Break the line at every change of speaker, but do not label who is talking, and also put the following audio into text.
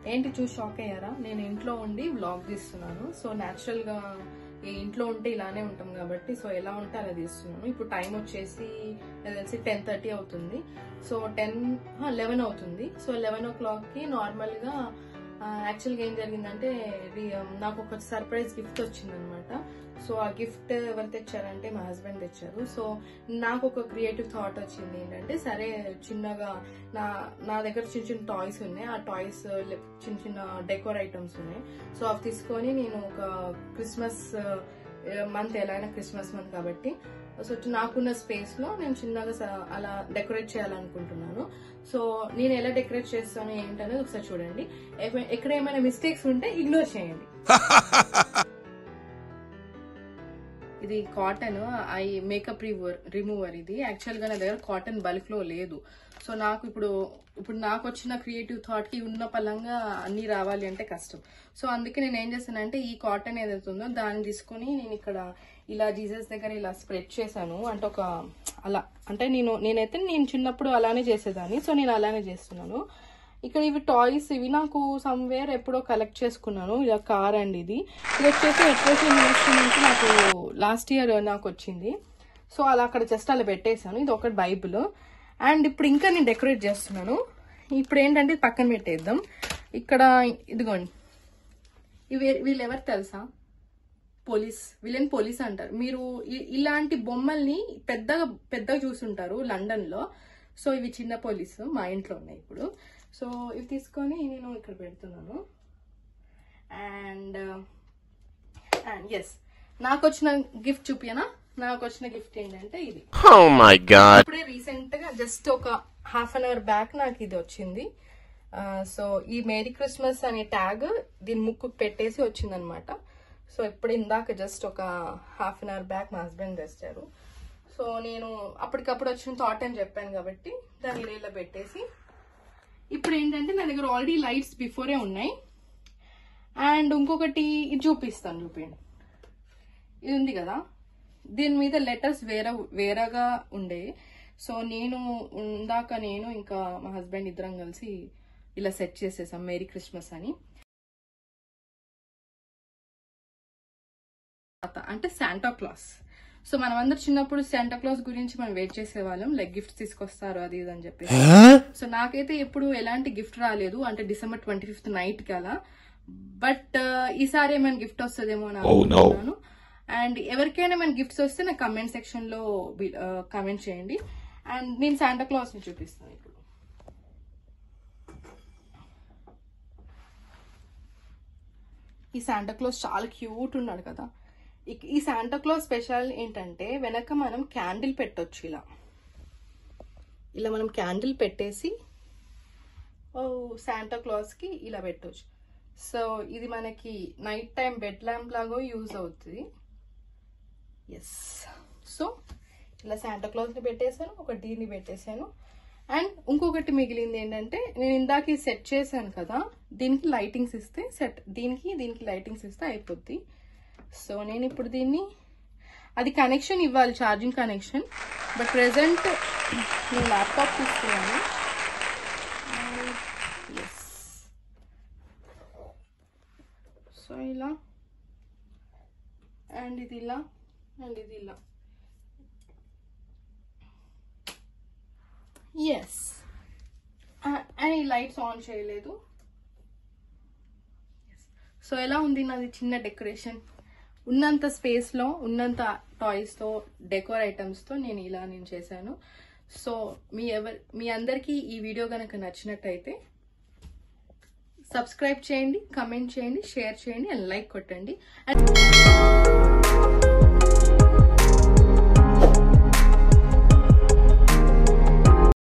ఏంటి చూసి షాక్ అయ్యారా నేను ఇంట్లో ఉండి వ్లాగ్ తీస్తున్నాను సో న్యాచురల్ గా ఈ ఇంట్లో ఉంటే ఇలానే ఉంటాం కాబట్టి సో ఎలా ఉంటే అలా తీస్తున్నాను ఇప్పుడు టైం వచ్చేసి నాకు తెలిసి టెన్ థర్టీ అవుతుంది సో టెన్ లెవెన్ అవుతుంది సో లెవెన్ ఓ క్లాక్కి నార్మల్గా యాక్చువల్గా ఏం జరిగిందంటే రి- నాకు ఒక సర్ప్రైజ్ గిఫ్ట్ వచ్చిందనమాట సో ఆ గిఫ్ట్ ఎవరు తెచ్చారంటే మా హస్బెండ్ తెచ్చారు సో నాకు ఒక క్రియేటివ్ థాట్ వచ్చింది ఏంటంటే సరే చిన్నగా నా నా దగ్గర చిన్న చిన్న టాయ్స్ ఉన్నాయి ఆ టాయ్స్ చిన్న చిన్న డెకోర్ ఐటమ్స్ ఉన్నాయి సో అవి తీసుకొని నేను ఒక క్రిస్మస్ మంత్ ఎలా అయినా క్రిస్మస్ మంత్ కాబట్టి సో నాకున్న స్పేస్ లో నేను చిన్నగా స- అలా డెకరేట్ చేయాలనుకుంటున్నాను సో నేను ఎలా డెకరేట్ చేస్తాను ఏంటనేది ఒకసారి చూడండి ఎవ- ఎక్కడ ఏమైనా మిస్టేక్స్ ఉంటే ఇగ్నోర్ చేయండి ఇది cotton eye makeup remover remover ఇది యాక్చువల్ గా నా దగ్గర కాటన్ బల్క్ లో లేదు సో నాకు ఇప్పుడు ఇప్పుడు నాకు వచ్చిన క్రియేటివ్ థాట్ కి ఉన్న పలంగా అన్ని రావాలి అంటే కష్టం సో అందుకే నేను ఏం చేస్తానంటే ఈ కాటన్ ఏదైతే ఉందో దాన్ని తీసుకొని నేను ఇక్కడ ఇలా జీసస్ దగ్గర ఇలా స్ప్రెడ్ చేశాను అంటే ఒక అలా అంటే నేను నేనైతే నేను చిన్నప్పుడు అలానే చేసేదాన్ని సో నేను అలానే చేస్తున్నాను ఇక్కడ ఇవి టాయ్స్ ఇవి నాకు సమ్వేర్ ఎప్పుడో కలెక్ట్ చేసుకున్నాను ఇలా కార్ అండి ఇది ఇది వచ్చేసి ఎట్రోస్ యూనివర్సిటీ నుంచి నాకు లాస్ట్ ఇయర్ నాకు వచ్చింది సో అలా అక్కడ జస్ట్ అలా పెట్టేశాను ఇది ఒకటి బైబుల్ అండ్ ఇప్పుడు ఇంకా నేను డెకరేట్ చేస్తున్నాను ఇప్పుడు ఏంటంటే ఇది పక్కన పెట్టేద్దాం ఇక్కడ ఇదిగోండి ఇవి వీళ్ళు ఎవరు తెలుసా పోలీస్ వీళ్ళని పోలీస్ అంటారు మీరు ఇ- ఇలాంటి బొమ్మల్ని పెద్దగా పెద్దగా చూసుంటారు లండన్ లో సో ఇవి చిన్న పోలీసు మా ఇంట్లో ఉన్నాయి ఇప్పుడు సో ఇవి తీసుకొని నేను ఇక్కడ పెడుతున్నాను అండ్ అండ్ ఎస్ నాకు వచ్చిన గిఫ్ట్ చూపియనా నాకు వచ్చిన గిఫ్ట్ ఏంటంటే ఇది
Oh my god.
ఇప్పుడే రీసెంట్ గా జస్ట్ ఒక హాఫ్ అన్ అవర్ బ్యాక్ నాకు ఇది వచ్చింది సో ఈ మేరీ క్రిస్మస్ అనే ట్యాగ్ దీని ముక్కు పెట్టేసి వచ్చిందనమాట సో ఇప్పుడు ఇందాక జస్ట్ ఒక హాఫ్ అన్ అవర్ బ్యాక్ మా హస్బెండ్ తెచ్చారు సో నేను అప్పటికప్పుడు వచ్చిన థాట్ అని చెప్పాను కాబట్టి దాన్ని ఇలా ఇలా పెట్టేసి ఇప్పుడు ఏంటంటే నా దగ్గర ఆల్రెడీ లైట్స్ బిఫోరే ఉన్నాయి అండ్ ఇంకొకటి ఇది చూపిస్తాను చూపించండి ఇది ఉంది కదా దీని మీద లెటర్స్ వేరే వేరేగా ఉండే సో నేను ఇందాక నేను ఇంకా మా హస్బెండ్ ఇద్దరం కలిసి ఇలా సెట్ చేసేసాం మేరీ క్రిస్మస్ అని తర్వాత అంటే శాంటా క్లాస్ సో మనం అందరు చిన్నప్పుడు శాంటా క్లాస్ గురించి మనం వెయిట్ చేసేవాళ్ళం లైక్ గిఫ్ట్స్ తీసుకొస్తారు అది ఇది అని చెప్పేసి సో నాకైతే ఎప్పుడు ఎలాంటి గిఫ్ట్ రాలేదు అంటే డిసెంబర్ ట్వంటీ ఫిఫ్త్ నైట్ కి అలా బట్ ఈసారి ఏమైనా గిఫ్ట్ వస్తుందేమో అని అనుకుంటున్నాను అండ్ ఎవరికైనా ఏమైనా గిఫ్ట్స్ వస్తే నాకు కమెంట్ సెక్షన్ లో కమెంట్ చేయండి అండ్ నేను శాంటా క్లాస్ ని చూపిస్తాను ఇప్పుడు ఈ శాంటా క్లాస్ చాలా క్యూట్ ఉన్నాడు కదా ఇక్- ఈ శాంటా క్లాస్ స్పెషల్ ఏంటంటే వెనక మనం క్యాండిల్ పెట్టొచ్చు ఇలా ఇలా మనం క్యాండిల్ పెట్టేసి ఓ శాంటా క్లాస్ కి ఇలా పెట్టొచ్చు సో ఇది మనకి నైట్ టైం బెడ్ ల్యాంప్ లాగా యూజ్ అవుతుంది ఎస్ సో ఇలా శాంటా క్లాస్ ని పెట్టేశాను ఒక డీని పెట్టేశాను అండ్ ఇంకొకటి మిగిలింది ఏంటంటే నేను ఇందాక సెట్ చేశాను కదా దీనికి లైటింగ్స్ ఇస్తే సెట్ దీనికి దీనికి లైటింగ్స్ ఇస్తే అయిపోద్ది సో నేను ఇప్పుడు దీన్ని అది కనెక్షన్ ఇవ్వాలి ఛార్జింగ్ కనెక్షన్ బట్ ప్రెసెంట్ నేను ల్యాప్టాప్ తీసుకున్నాను ఎస్ సో ఇలా అండ్ ఇది ఇలా అండ్ ఇది ఇలా ఎస్ అండ్ ఈ లైట్స్ ఆన్ చేయలేదు సో ఎలా ఉంది నాది చిన్న డెకరేషన్ ఉన్నంత స్పేస్ లో ఉన్నంత టాయ్స్ తో డెకోర్ ఐటమ్స్ తో నేను ఇలా నేను చేశాను సో మీ ఎవరి మీ అందరికీ ఈ వీడియో కనుక నచ్చినట్టయితే సబ్స్క్రైబ్ చేయండి కమెంట్ చేయండి షేర్ చేయండి అండ్ లైక్ కొట్టండి అండ్